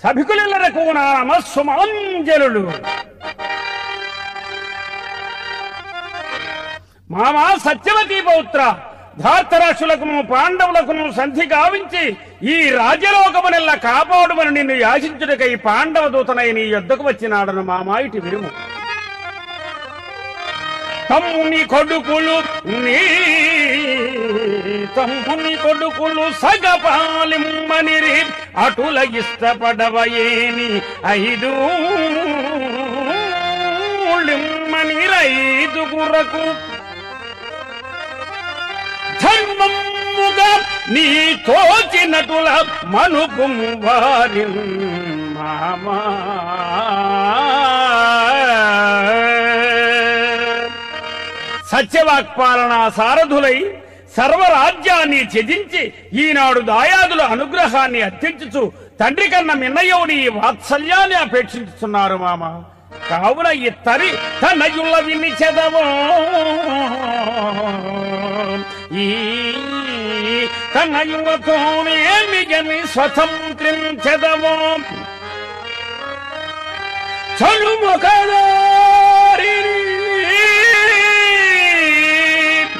సభికులకు నా నమస్సుమాంజలు మామా సత్యవతి పౌత్ర ధార్తరాశులకును పాండవులకును సంధి గావించి ఈ రాజ్యలోకమునెల్ల కాపాడుమని నిన్ను యాచించుటకై పాండవ దూతనై నీ యొద్దకు వచ్చినాడను మామా ఇటు విరుము తమ్ముని కొడుకులు నీ తమ్ముని కొడుకులు సగపాలిమ్మనిరి అటుల ఇష్టపడవయేని ఐదు లిమ్మని ఐదుగురకు ధర్మముగా నీ తోచినటుల మనుపు వారి మామా సత్యవాక్పాలన సారథులై సర్వరాజ్యాన్ని త్యజించి ఈనాడు దాయాదుల అనుగ్రహాన్ని అర్థించుచు తండ్రి కన్న మిన్నయ్యవుని ఈ వాత్సల్యాన్ని అపేక్షించుతున్నారు మామ కావున ఇత్తరి తనయుల విని చెదవో ఈ తనయులతోనేమి గని స్వతంత్రించెదవో చలుముఖదారి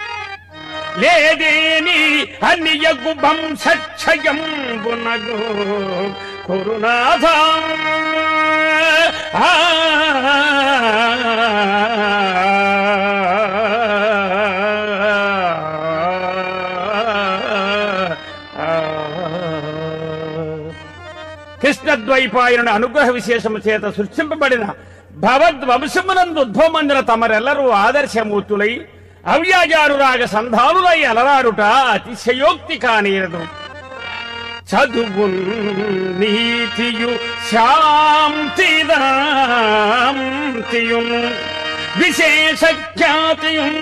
లేదేని అన్యగు వంశక్షయం బునగు కురునాథ ఆ, కృష్ణద్వైపాయనుని అనుగ్రహ విశేషము చేత సృష్టింపబడిన భగవద్వంశమునందు ఉద్భవమందిన తమరెల్లరూ ఆదర్శమూర్తులై అవ్యాజానురాగ సంధానులై అలరాడుట అతిశయోక్తి కానేరదు చదువు నీతియు శాంతిదాంతియును విశేష ఖ్యాతియుం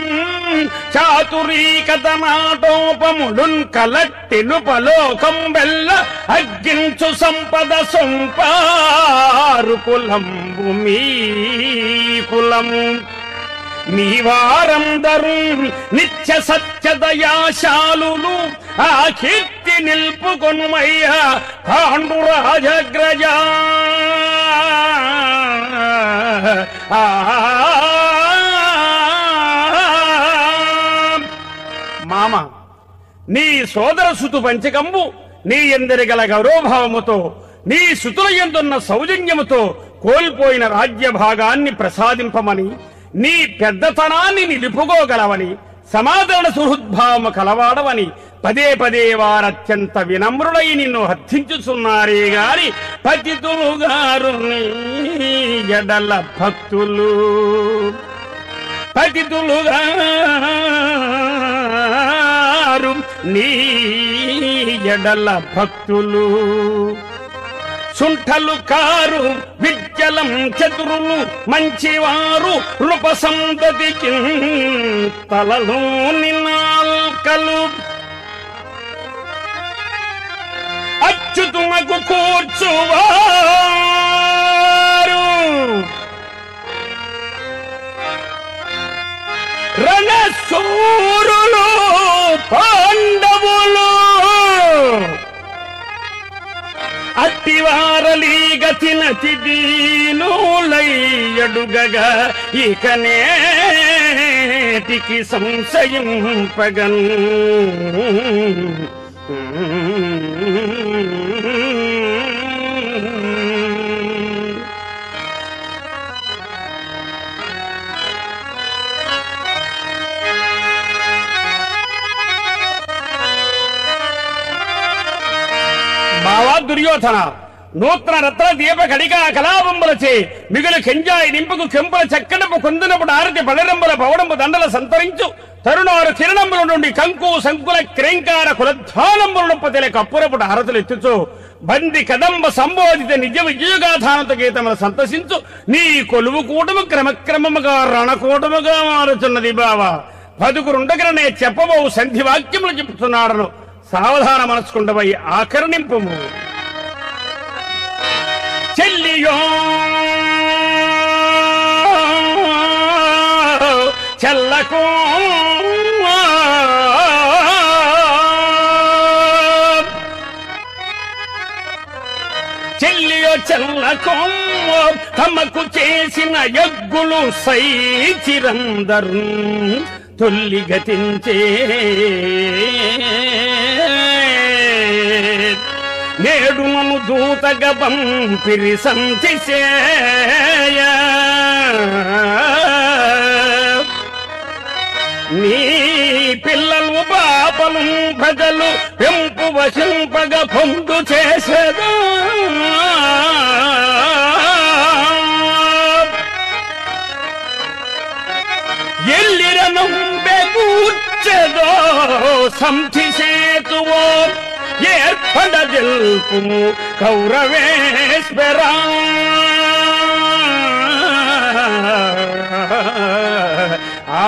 చాతురీకతనాటోపముడున్ కలట్టిను పలోకం వెల్ల అగ్గించు సంపద సొంపారు కులంబు మీ కులము మీ వారందరూ నిత్య సత్యదయాశాలులు ఆ కీర్తి నిల్పుకొనుమయ్యా పాండురాజగ్రజ ఆ మామ నీ సోదర సుతు పంచకంబు నీ ఎందరి గల గౌరవభావముతో నీ సుతుల ఎందున్న సౌజన్యముతో కోల్పోయిన రాజ్య భాగాన్ని ప్రసాదింపమని నీ పెద్దతనాన్ని నిలుపుకోగలవని సమాధాన సుహృద్భావము కలవాడవని పదే పదే వారత్యంత వినమ్రుడై నిన్ను హర్థించుచున్నారే గాని పతితులు గారు నీ ఎడల భక్తులు పతితులుగారు నీ ఎడల భక్తులు సుంఠలు కారు విద్యలం చతురులు మంచివారు నృప సంతతికి తలలో నినాల్కలు అచ్యుతునకు కూర్చువారు రణసూరులు పాండవులు అట్టివారలీ గతిన దీనులయ్యడుగగా ఇకనేటికి సంశయం పగన్ బావా దుర్యోధన నూతన రత్న దీప కడిగా కళాబంబులచే మిగులు కెంజాయి నింపుకు కెంపుల చక్కడపు కొందనపుడు ఆరతి పడరంబుల పవడంబు దండల సంతరించు తరుణారు కిరణంబుల నుండి కంకు సంకుల క్రేంకార కులధ్వానంబుల నొప్పతిల కప్పురపుడు ఆరతులు ఎత్తుచు బంది కదంబ సంబోధిత నిజ విజయగాథానంత గీతములు సంతసించు నీ కొలువు కూటము క్రమక్రమముగా రణకూటముగా మారుతున్నది బావా పదుకురుండగలనే చెప్పబో సంధి వాక్యములు చెప్తున్నాడను సావధాన మనసుకుండవై ఆకర్ణింపుము చెల్లియో చెల్లకు చెల్లి చెల్లకొమ్మ తమకు చేసిన యగ్గులు సైచిరందరు తొల్లి గతించే నేడు నన్ను దూతగా పంపిరి సంతిసేయ నీ పిల్లలు పాపలు ప్రజలు పెంపు వశింపగ పొందు చేసేదా ఎల్లిరను బెగూర్చెదో సంధిసేతువో ఏర్పడజల్పుము కౌరవేశ్వరా ఆ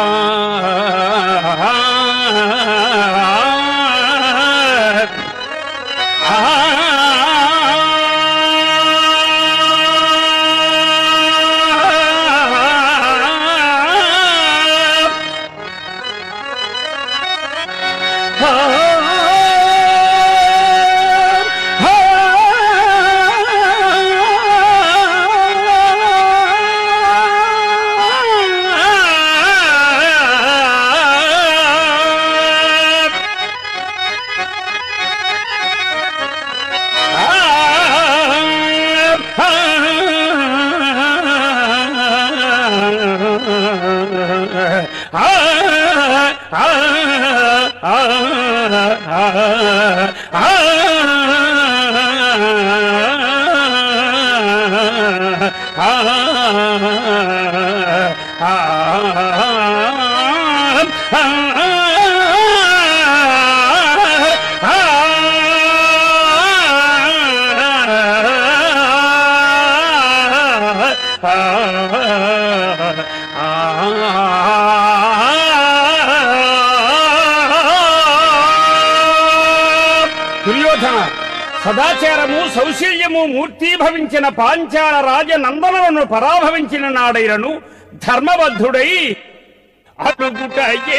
దుర్యోధన సదాచారము సౌశల్యము మూర్తీభవించిన పాంచాల రాజ నందనలను పరాభవించిన నాడైరను ధర్మబద్ధుడై అడుగుట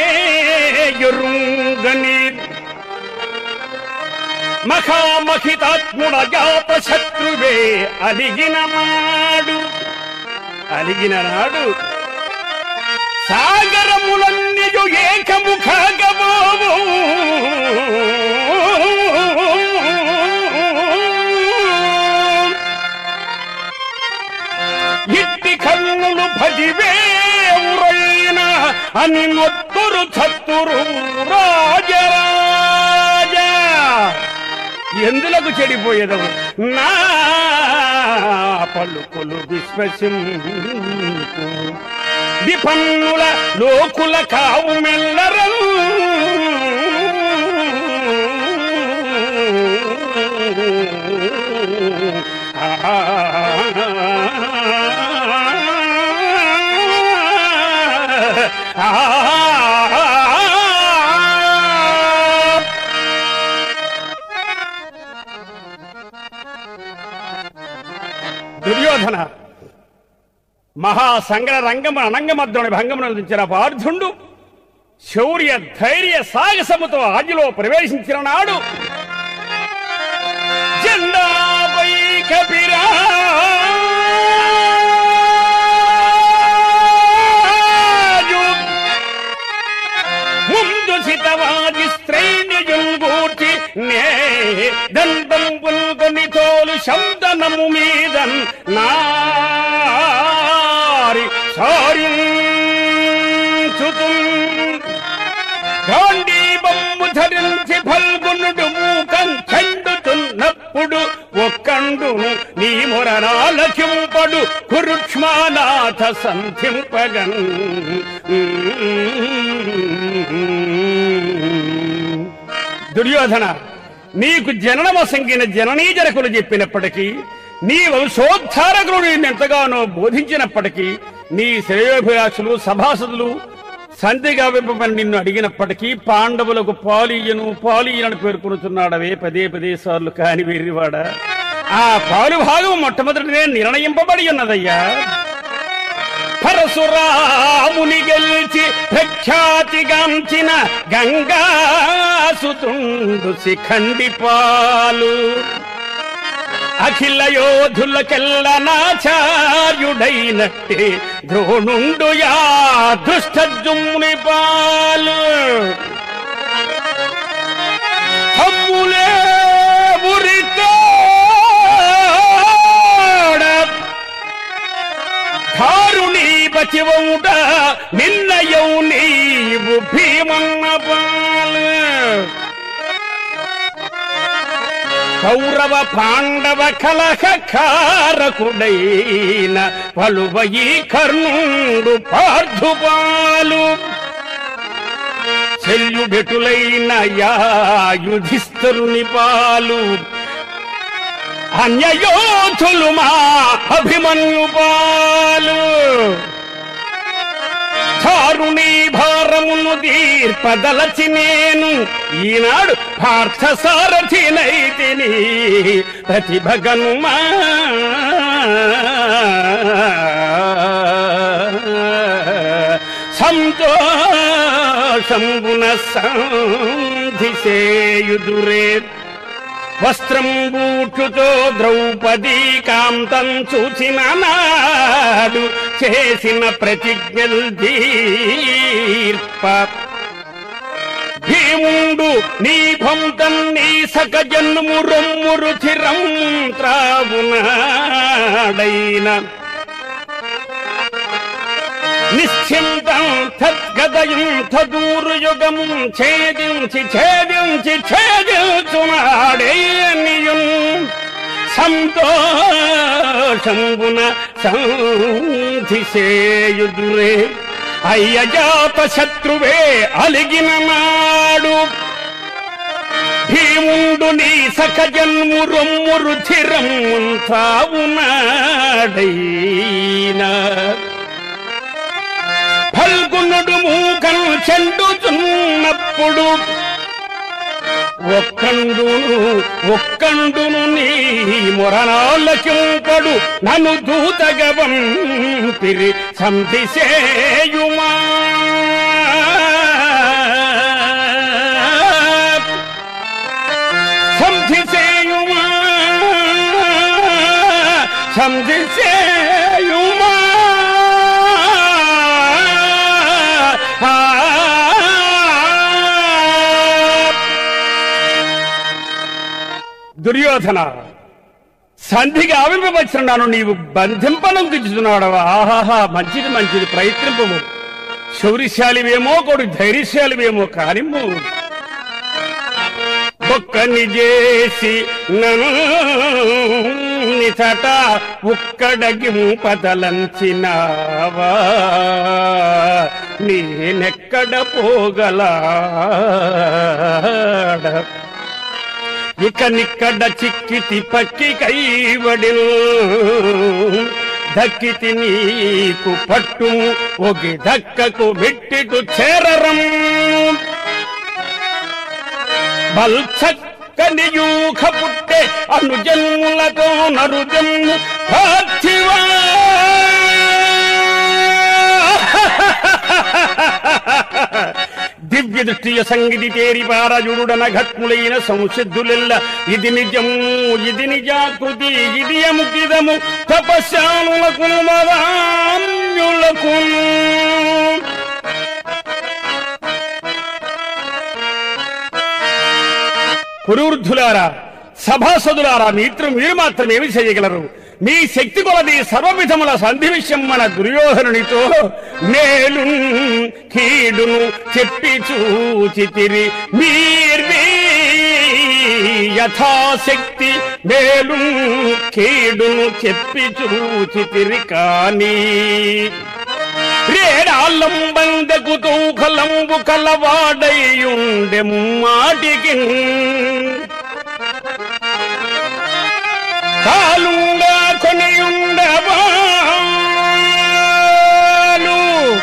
ఎరుంగని మఖామఖితాత్ముడ జాత శత్రువే అలిగిన నాడు అలిగిన నాడు సాగరములన్నయు ఏకముఖగబోవు ఇట్టి కన్నులు పదివేవురైన అని నొత్తురు చత్తురు రాజరాజ ఎందులకు చెడిపోయేదవు నా పలుకులు విశ్వసింపు విపన్నుల లోకుల కావు మెల్లరం దుర్యోధన మహాసంగ్ర రంగము అనంగమద్రుని భంగమునందించిన పార్థుండు శౌర్య ధైర్య సాహసముతో ఆదిలో ప్రవేశించిన నాడు జెండాపై కపిరాజు ముందు సితవాది శ్రేణియుంగూర్చి నే దండం పుల్కొని తోలు శబ్దనము మీద నారి సారి గాంధీబొమ్ము ధరించి ఫల్గునుడు మూకం చెండుతున్నప్పుడు ఒక్కండును నీ మొరనాలకింపడు కురుక్ష్మానాథ సంధింపగన్ దుర్యోధన నీకు జననమ సంగిన జననీజనకులు చెప్పినప్పటికీ నీ వంశోద్ధారకులు నిన్ను ఎంతగానో బోధించినప్పటికీ నీ శ్రేయోభిలాషులు సభాసదులు సంధిగా వింపమని నిన్ను అడిగినప్పటికీ పాండవులకు పాలీయను పాలీయనని పేర్కొనుతున్నాడవే పదే పదే సార్లు కాని వెర్రివాడ ఆ పాలు భాగం మొట్టమొదటినే నిర్ణయింపబడి ఉన్నదయ్యా పరశురాముని గెలిచి ప్రఖ్యాతిగాంచిన గంగాసుతుండు శిఖండి పాలు అఖిల యోధులకెల్లనాచార్యుడైనట్టే ద్రోణుండు యా దుష్టజుమ్ని పాలు తమ్ములే ఉరితాడ ధారుణీ బతివౌట నిన్నయౌ నీవు భీమన్న పాలు కౌరవ పాండవ కలహ కారకుడైన పలువయి కర్ణుడు పార్థుపాలు శల్యుడెటులైన యాయుధిస్తరుని పాలు అన్యయోధులు మా అభిమన్యు పాలు ధారుణీ భారమును దీర్పదలచి నేను ఈనాడు పార్థ సారథినైతిని ప్రతిభగనుమా సంతోషంబున సంధిసేయుదురే వస్త్రం బూటుతో ద్రౌపదీ కాంతం చూచిన నాడు చేసిన ప్రతిజ్ఞల్ దీర్ప భీముండు నీ భంతం నీ సక జన్ము రొమ్ము రుచిరం త్రావునాడైన నిశ్చింతం తద్గదయం తదూరు యుగము ఛేదించి ఛేదించి ఛేదించునాడే నియుం సంతోషంబున సంధిసేయుదురే అయ్యజాత శత్రువే అలిగిన నాడు భీముండు నీ సక జన్ము రొమ్ము రుచిరం త్రావునాడైనా ఫల్గుణుడు మూకను చెండుతున్నప్పుడు ఒక్కండును ఒక్కండును నీ మొరనాళ్ళకింపడు నన్ను దూతగవం పిరి సంధిసేయుమా సంధిసేయుమా సంధిసేయుమా దుర్యోధన సంధికి ఆవిర్భవచ్చినాను నీవు బంధింపనం దించుతున్నాడవా ఆహాహా మంచిది మంచిది ప్రయత్నింపము శౌర్యశాలివేమో కొడు ధైర్యశాలివేమో కానిమ్ము ఒక్కని చేసి నన్ను నిచట ఒక్కడగింపదలంచినావా నేనెక్కడ పోగలాడ ఇక నిక్కడ చిక్కితి పక్కి కైవడిను దక్కితి నీకు పట్టు ఒగి దక్కకు మెట్టిటు చేరరం బల్చక్కని యూఖ పుట్టే అను జన్ములతో నరు జన్ము పార్థివా దివ్య దృష్టియ సంగతి తేరి పారజుడుడన ఘట్ములైన సంసిద్ధులెల్ల ఇది నిజము ఇది నిజాకృతి ఇది అముకిదము తపశానులకు మదాన్యులకు కురూర్ధులారా సభాసదులారా మిత్రు మీరు మాత్రం ఏమి చేయగలరు మీ శక్తి కొలది సర్వవిధముల సంధి విషయం మన దుర్యోధనునితో మేలు కీడును చెప్పి చూచితిరి మీర్వీ యథాశక్తి మేలు కీడును చెప్పి చూచితిరి కానీ రేడాలంబందకు తూకలంబు కలవాడయ్యుండె మాటికి కాలుంగా కొనియుండవాలు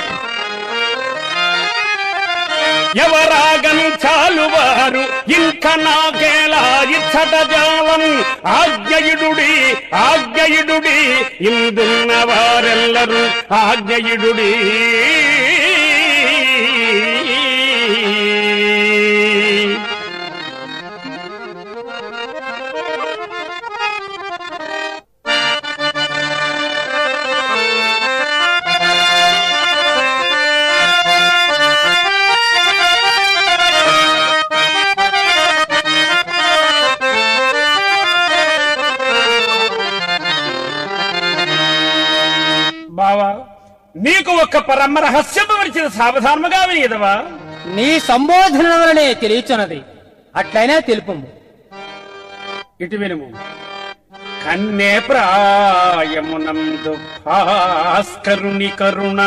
ఎవరాగం చాలువారు ఇంక నాకేలా ఇచ్చట జాలం ఆజ్ఞయుడుడి ఆజ్ఞయుడుడి ఇందున్న వారెల్లరూ ఆజ్ఞయుడుడి బావా నీకు ఒక్క పరమ రహస్యము విడిచిన సావధానముగా వినియదవా నీ సంబోధన వలనే తెలియచున్నది అట్లయినా తెలుపము ఇటు వినుము కన్నే ప్రాయమునందు భాస్కరుని కరుణ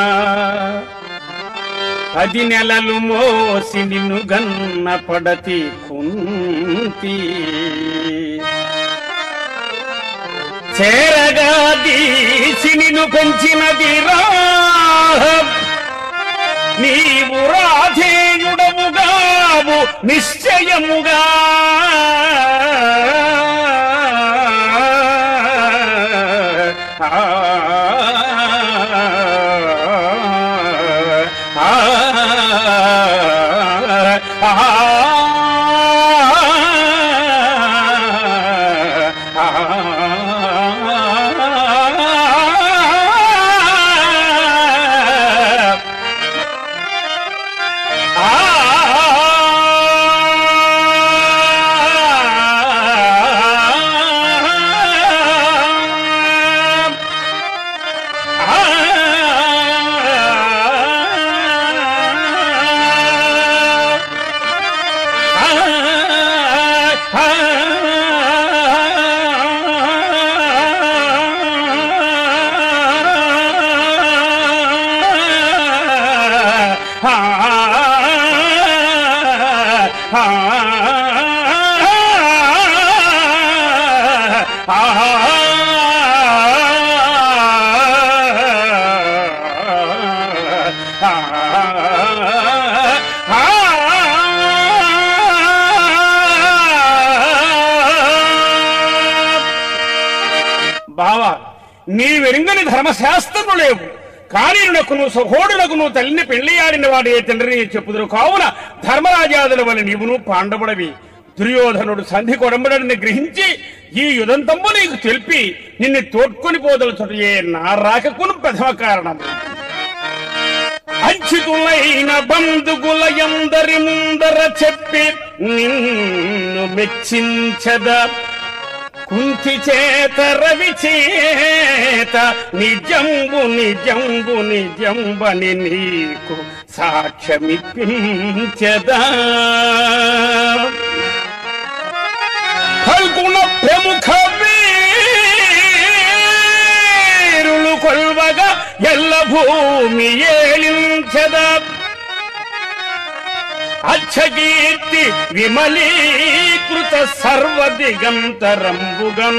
పది నెలలు మోసి నిన్ను గన్న పడతి కుంతి చేరగా దీసి నిన్ను పెంచినది రా నీవు రాధేయుడముగావు నిశ్చయముగా బావా నీ వెరుంగని ధర్మశాస్త్రము లేవు కానీ నువ్వు సహోడులకు నువ్వు తల్లిని పెళ్లి ఆడిన వాడే తండ్రిని చెప్పుదురు కావున ధర్మరాజాదుల వల్ల నీవును పాండవుడవి దుర్యోధనుడు సంధి కొడంబడని గ్రహించి ఈ యుదంతము నీకు తెలిపి నిన్ను తోడ్కొని పోదలుచుటయే నా రాకకును ప్రథమ కారణం అంచితులైన బంధుగుల ఎందరి ముందర చెప్పి నిన్ను మెచ్చించదా కుంతి చేత రవి చేత నిజంబు నిజంబు నిజంబని నీకు సాక్ష్యమిప్పించదా ఫల్గుణ ప్రముఖ వీరులు కొల్వగా ఎల్ల భూమి ఏలించదా అచ్చకీర్తి విమలీకృత సర్వ దిగంతరంబుగం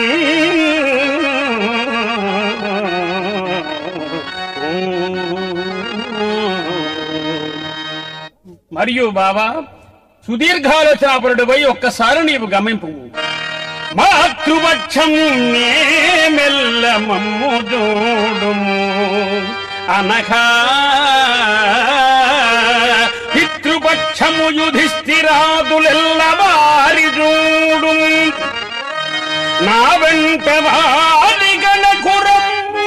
మరియు బాబా సుదీర్ఘాలోచనాపరుడు పోయి ఒక్కసారి నీవు గమనింపు మాతృపక్షం మెల్ల మమ్ము చూడుము అనగా పితృపక్షము యుధిష్ఠిరాదులెల్ల వారి చూడు నా వెంట వారి గణకురం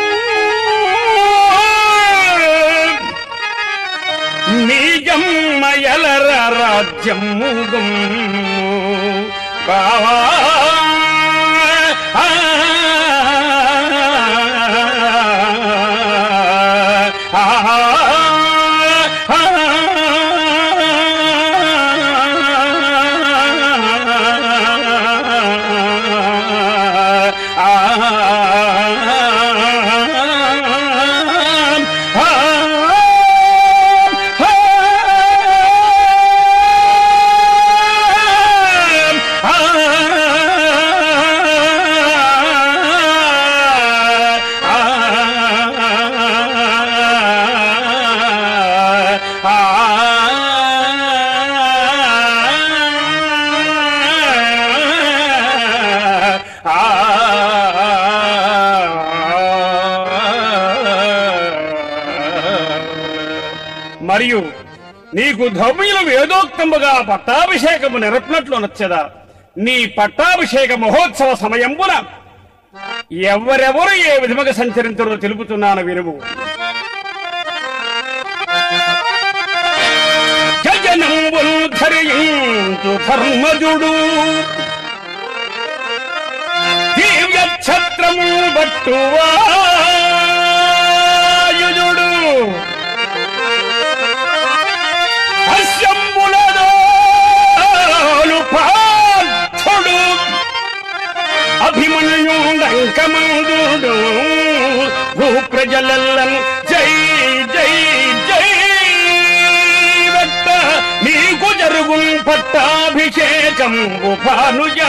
నిజమ్మయలర రాజ్యముగం బావా మరియు నీకు ధౌమ్యులు వేదోక్తముగా పట్టాభిషేకము నెరపినట్లు నచ్చదా నీ పట్టాభిషేక మహోత్సవ సమయంబున ఎవరెవరు ఏ విధముగా సంచరించరో తెలుపుతున్నాను వినుము జజనంబుల్ ధరించు ధర్మజుడు దివ్య ఛత్రము బట్టువా అభిమన్యుడంకమందుడు భూ ప్రజలల్లను జై జై జై వెట్ట నీకు జరుగు పట్టాభిషేకం భానుజా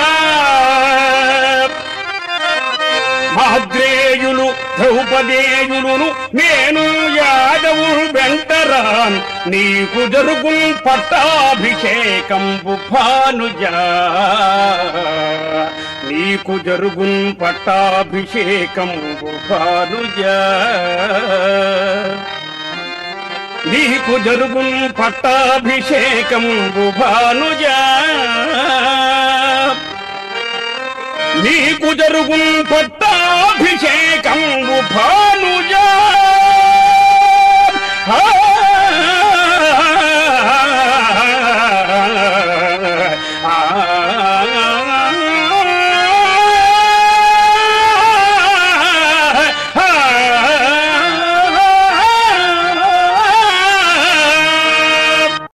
మాద్రేయులు ద్రౌపదేయులును నేను యాదవు వెంటరాన్ నీకు జరుగు పట్టాభిషేకం భానుజా నీకు జరుగు పట్టాభిషేకం భానుజా నీకు జరుగు పట్టాభిషేకం భానుజా నీకు జరుగు పట్టాభిషేకం భానుజా